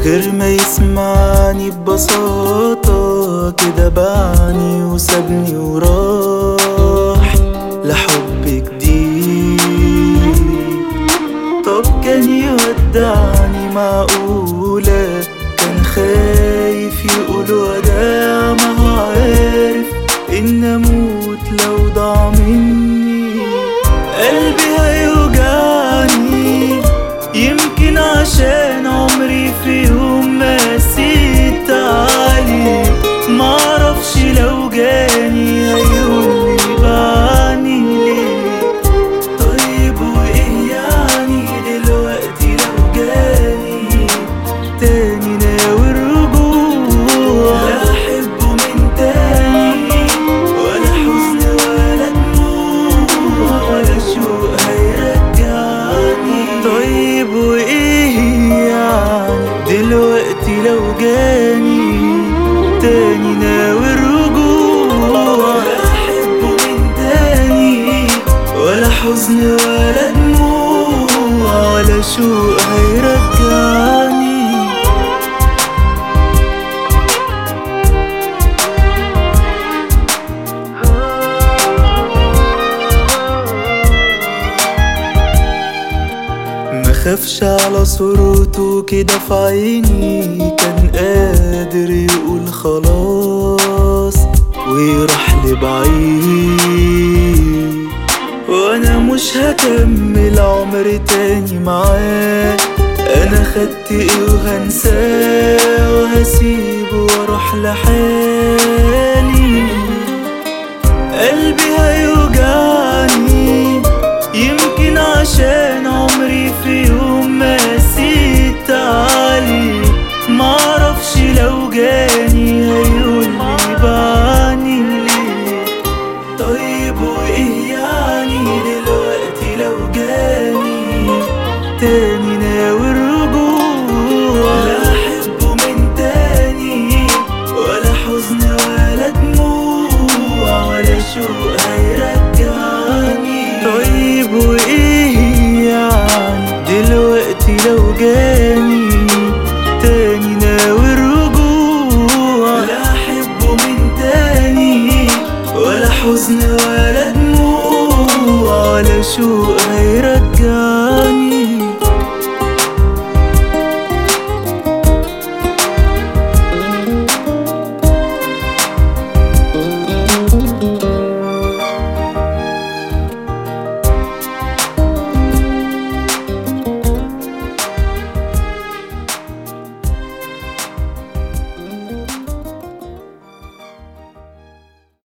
غير ما يسمعني ببساطة كده باعني وسابني وراح لحب جديد طب كان يودعني معقولة كان خايف يقول وداع ما هو عارف إن أموت لو ضاع مني قلبي هيوجعني يمكن عشان عمري في يوم ما قسيت عليه معرفش لو جاني هيقولي بعني ليه طيب وايه يعني دلوقتي لو جاني تاني ناوي الرجوع لا احبه من تاني ولا حزن ولا دموع ولا شوق هيرجعني طيب وايه يعني دلوقتي لو جاني تاني ناوي الرجوع لا احبه من تاني ولا حزن ولا دموع ولا شوق هيرجعني ما خافش على صورته كده في عيني كان قادر يقول خلاص ويروح لبعيد وانا مش هكمل عمر تاني معاه انا خدت ايه وهنساه وهسيبه واروح لحالي قلبي هيوجعني يمكن عشان عمري في يوم ما قسيت عليه معرفش لو جاني هيقولي بعني ليه طيب وايه يعني دلوقتي لو جاني تاني ناوي الرجوع لا احبه من تاني ولا حزن ولا دموع ولا شوق هيرجعني طيب وايه يعني دلوقتي لو جاني تاني ناوي الرجوع لا احبه من تاني ولا حزن ولا دموع ولا شوق هيرجعني